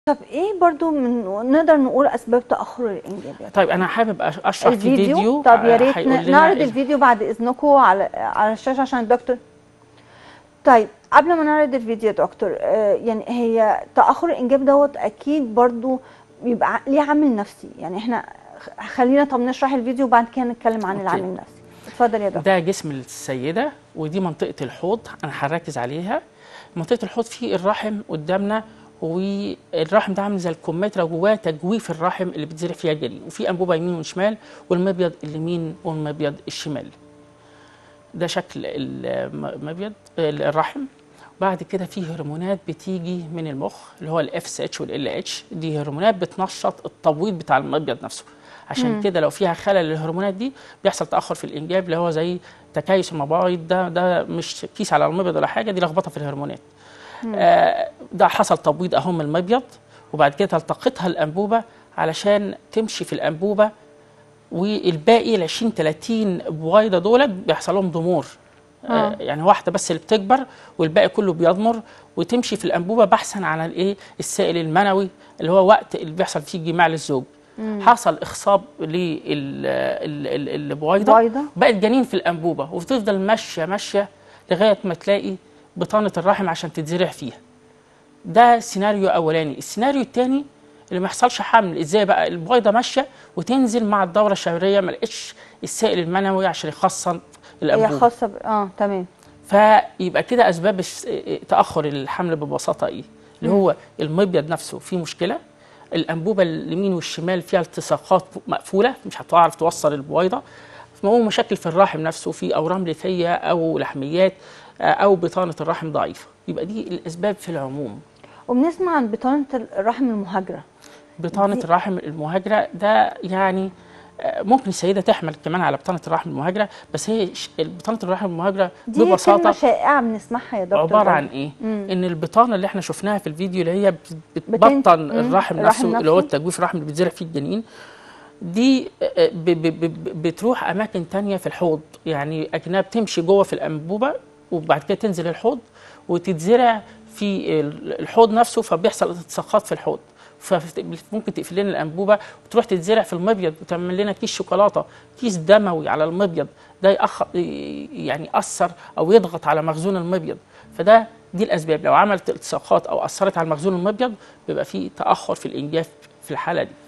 طب ايه برضو من نقدر نقول اسباب تاخر الانجاب يا طيب انا حابب أش- اشرح في الفيديو فيديو طب يا آه، ريت هيقول ن- لنا نعرض ال- الفيديو بعد اذنكم على على الشاشه عشان الدكتور طيب قبل ما نعرض الفيديو يا دكتور آه، يعني هي تاخر الانجاب دوت اكيد برضو بيبقى ع- ليه عامل نفسي يعني احنا خ- خلينا طب نشرح الفيديو وبعد كده نتكلم عن أوكي. العامل النفسي اتفضل يا دكتور ده جسم السيدة ودي منطقة الحوض أنا هركز عليها منطقة الحوض فيه الرحم قدامنا والرحم ده عامل زي الكمثرى جواه تجويف الرحم اللي بتزرع فيها الجنين وفي أنبوبة يمين وشمال والمبيض اليمين والمبيض الشمال ده شكل المبيض الرحم بعد كده في هرمونات بتيجي من المخ اللي هو الاف اس اتش والال اتش دي هرمونات بتنشط التبويض بتاع المبيض نفسه عشان كده لو فيها خلل للهرمونات دي بيحصل تاخر في الانجاب اللي هو زي تكيس المبايض ده ده مش كيس على المبيض ولا حاجه دي لخبطه في الهرمونات آه ده حصل تبويض اهو من المبيض وبعد كده تلتقطها الانبوبه علشان تمشي في الانبوبه والباقي ال 20 30 بويضه دولت بيحصل لهم ضمور آه. يعني واحده بس اللي بتكبر والباقي كله بيضمر وتمشي في الانبوبه بحثا عن الايه السائل المنوي اللي هو وقت اللي بيحصل فيه جماع للزوج حصل اخصاب للبويضه بويضة. بقت جنين في الانبوبه وتفضل ماشيه ماشيه لغايه ما تلاقي بطانه الرحم عشان تتزرع فيها ده سيناريو اولاني السيناريو الثاني اللي ما يحصلش حمل ازاي بقى البويضه ماشيه وتنزل مع الدوره الشهريه ما لقيتش السائل المنوي عشان يخصن هي الانبوبه خاصه ب... اه تمام فيبقى كده اسباب الس- تاخر الحمل ببساطه ايه اللي هو المبيض نفسه فيه مشكله الانبوبه اليمين والشمال فيها التصاقات مقفوله مش هتعرف توصل البويضه هو مشاكل في الرحم نفسه في اورام ليفيه او لحميات آه، او بطانه الرحم ضعيفه يبقى دي الاسباب في العموم وبنسمع عن بطانه الرحم المهاجره بطانه دي- الرحم المهاجره ده يعني آه، ممكن السيده تحمل كمان على بطانه الرحم المهاجره بس هي ش- بطانه الرحم المهاجره دي ببساطه كلمه شائعه بنسمعها يا دكتور عباره برضه. عن ايه؟ مم. ان البطانه اللي احنا شفناها في الفيديو اللي هي بت- بتن- بتبطن مم. الرحم الرحم نفسه اللي هو نفسه. التجويف الرحم اللي بيتزرع فيه الجنين دي آه، ب- ب- ب- بتروح اماكن تانية في الحوض يعني اكنها بتمشي جوه في الانبوبه وبعد كده تنزل الحوض وتتزرع في ال- الحوض نفسه فبيحصل التصاقات في الحوض فممكن تقفل لنا الانبوبه وتروح تتزرع في المبيض وتعمل لنا كيس شوكولاته كيس دموي على المبيض ده يأخر يعني ياثر او يضغط على مخزون المبيض فده دي الاسباب لو عملت التصاقات او اثرت على مخزون المبيض بيبقى في تاخر في الانجاب في الحاله دي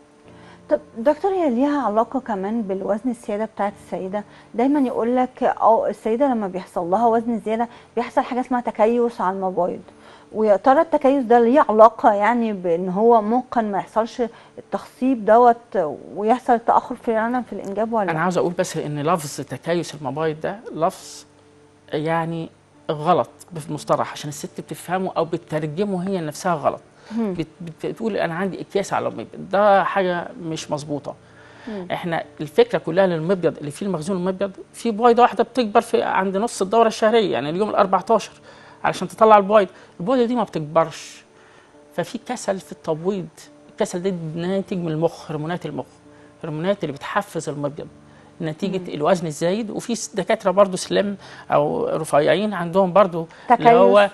طب دكتور هي ليها علاقة كمان بالوزن الزيادة بتاعت السيدة دايما يقول لك اه السيدة لما بيحصل لها وزن زيادة بيحصل حاجة اسمها تكيس على المبايض ويا ترى التكيس ده ليه علاقة يعني بان هو ممكن ما يحصلش التخصيب دوت ويحصل تأخر فعلا في الإنجاب ولا انا عاوز اقول بس ان لفظ تكيس المبايض ده لفظ يعني غلط بالمصطلح عشان الست بتفهمه او بتترجمه هي نفسها غلط بت- بت- بتقول انا عندي اكياس على المبيض ده حاجه مش مظبوطه احنا الفكره كلها للمبيض اللي فيه المخزون المبيض في بويضه واحده بتكبر في عند نص الدوره الشهريه يعني اليوم ال 14 علشان تطلع البويضه البويضه دي ما بتكبرش ففي كسل في التبويض الكسل ده ناتج من المخ هرمونات المخ هرمونات اللي بتحفز المبيض نتيجه الوزن الزايد وفي س- دكاتره برضو سلم او رفيعين عندهم برضو اللي تكيس. هو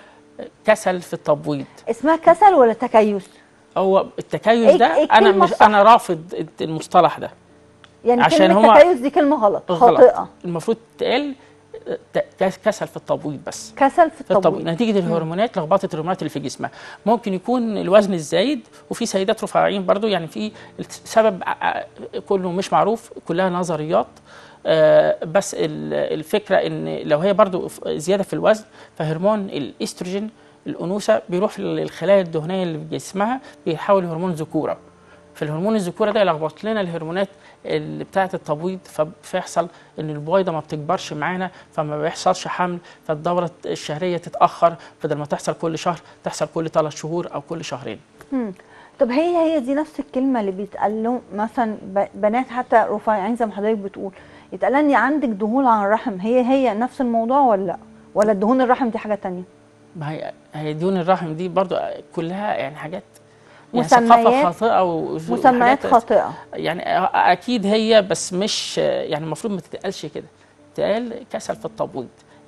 كسل في التبويض اسمها كسل ولا تكيس هو التكيس إيه- ده إيه انا الكلمة مش الصح؟ انا رافض المصطلح ده يعني عشان كلمة هما- تكيس دي كلمة غلط غلط خاطئة المفروض تقال ت- كس- كسل في التبويض بس كسل في في التبويض التبويض نتيجه الهرمونات لخبطه الهرمونات اللي في جسمها ممكن يكون الوزن الزايد وفي سيدات رفيعين برضو يعني في السبب ع- ع- كله مش معروف كلها نظريات آه، بس ال- الفكره ان لو هي برضو ف- زياده في الوزن فهرمون الاستروجين الانوثه بيروح للخلايا الدهنيه اللي في جسمها بيحول هرمون ذكوره فالهرمون الذكوره ده يلخبط لنا الهرمونات اللي بتاعه التبويض فب- فيحصل ان البويضه ما بتكبرش معانا فما بيحصلش حمل فالدوره الشهريه تتاخر بدل ما تحصل كل شهر تحصل كل ثلاث شهور او كل شهرين مم. طب هي هي دي نفس الكلمة اللي بيتقال لهم مثلا ب- بنات حتى رفيعين زي ما حضرتك بتقول يتقال لها ان عندك دهون على الرحم هي هي نفس الموضوع ولا لا؟ ولا الدهون الرحم دي حاجة تانية؟ ما هي هي ديون الرحم دي برضو كلها يعني حاجات يعني مسميات- ثقافه خاطئه و- مسميات وحاجات- خاطئة يعني اكيد هي بس مش يعني المفروض ما تتقالش كده تقال كسل في التبويض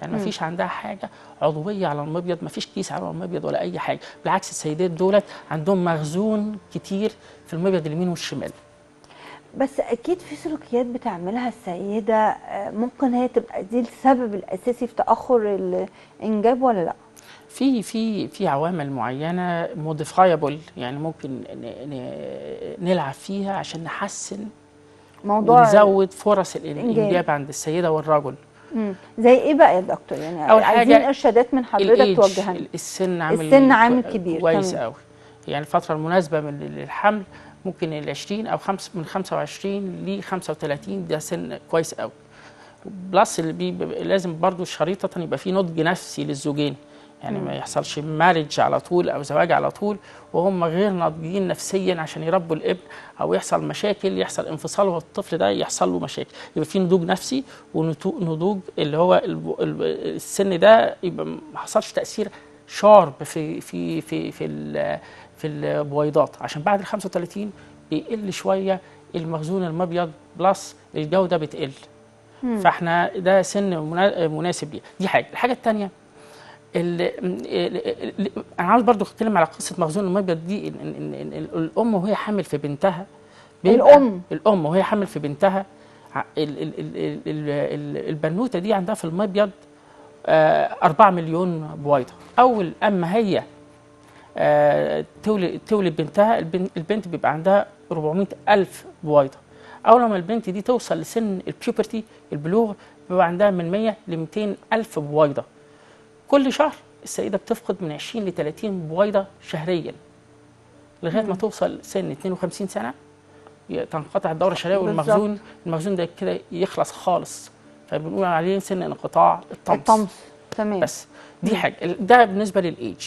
يعني ما فيش عندها حاجه عضويه على المبيض ما فيش كيس على المبيض ولا اي حاجه بالعكس السيدات دولت عندهم مخزون كتير في المبيض اليمين والشمال بس اكيد في سلوكيات بتعملها السيده آه، ممكن هي تبقى دي السبب الاساسي في تاخر الانجاب ولا لا في في في عوامل معينه موديفايبل يعني ممكن ن- ن- نلعب فيها عشان نحسن موضوع ونزود فرص الإنجاب. الانجاب عند السيده والرجل مم. زي ايه بقى يا دكتور يعني أول عايزين حاجة ارشادات من حضرتك الإيدج، توجهها لنا. السن عامل السن عامل كو- كبير، كويس تمام. قوي يعني الفتره المناسبه من للحمل ممكن ال 20 او خمس من 25 ل 35 ده سن كويس قوي بلس اللي بي بي- لازم برضو شريطه يبقى في نضج نفسي للزوجين يعني ما يحصلش مارج على طول او زواج على طول وهم غير ناضجين نفسيا عشان يربوا الابن او يحصل مشاكل يحصل انفصال والطفل ده يحصل له مشاكل يبقى في نضوج نفسي ونضوج اللي هو الب- الب- السن ده يبقى ما حصلش تاثير شارب في في في في ال- في البويضات عشان بعد ال 35 بيقل شويه المخزون المبيض بلس الجوده بتقل فاحنا ده سن منا- مناسب ليه دي حاجه الحاجه الثانيه انا عاوز برضو اتكلم على قصه مخزون المبيض دي إن إن إن إن الام وهي حامل في بنتها بيبقى- الأم. الام وهي حامل في بنتها ع- ال- ال- ال- ال- ال- البنوته دي عندها في المبيض آه، 4 مليون بويضه اول اما هي آه، تولد تولد بنتها البن- البنت بيبقى عندها 400 ألف بويضة أول ما البنت دي توصل لسن البيوبرتي البلوغ بيبقى عندها من 100 ل 200 ألف بويضة كل شهر السيدة بتفقد من 20 ل 30 بويضة شهريا لغاية ما توصل سن 52 سنة ي- تنقطع الدورة الشهرية بالظبط. والمخزون المخزون ده كده يخلص خالص فبنقول عليه سن انقطاع الطمس, الطمس تمام بس دي حاجة ده بالنسبة للإيج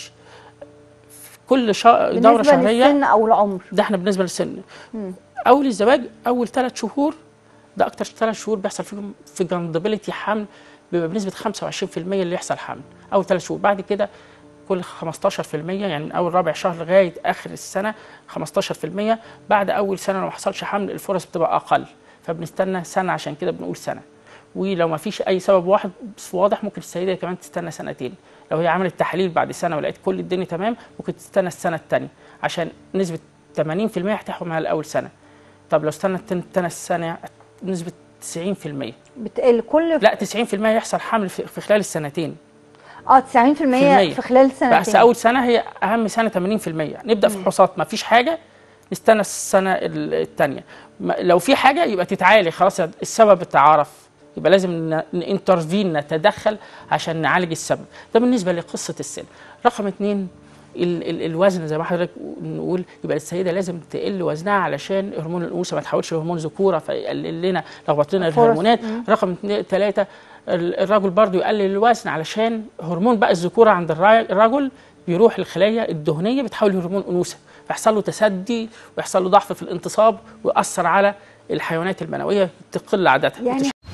كل شا... دورة بالنسبه شهرية للسن او العمر ده احنا بالنسبه للسن اول الزواج اول ثلاث شهور ده اكتر ثلاث شهور بيحصل فيهم في جندبيلتي حمل بيبقى بنسبه 25% اللي يحصل حمل اول ثلاث شهور بعد كده كل 15% يعني من اول رابع شهر لغايه اخر السنه 15% بعد اول سنه لو ما حصلش حمل الفرص بتبقى اقل فبنستنى سنه عشان كده بنقول سنه ولو ما فيش اي سبب واحد بس واضح ممكن السيده كمان تستنى سنتين لو هي عملت تحاليل بعد سنه ولقيت كل الدنيا تمام ممكن تستنى السنه الثانيه عشان نسبه 80% هتحكم على اول سنه طب لو استنى التاني السنه نسبه 90% بتقل كل لا 90% يحصل حمل في في خلال السنتين اه 90% المية. في خلال سنتين بس اول سنه هي اهم سنه 80% نبدا في فحوصات ما فيش حاجه نستنى السنه الثانيه لو في حاجه يبقى تتعالج خلاص السبب اتعرف يبقى لازم ننترفين نتدخل عشان نعالج السبب ده بالنسبه لقصه السن رقم اتنين ال ال الوزن زي ما حضرتك نقول يبقى السيده لازم تقل وزنها علشان هرمون الانوثه ما تحولش لهرمون ذكوره فيقلل لنا لخبط لنا فرص. الهرمونات رقم ثلاثه الرجل برضو يقلل الوزن علشان هرمون بقى الذكوره عند الرا- الرجل بيروح الخلايا الدهنيه بتحول لهرمون انوثه فيحصل له تسدي ويحصل له ضعف في الانتصاب ويأثر على الحيوانات المنويه تقل عددها يعني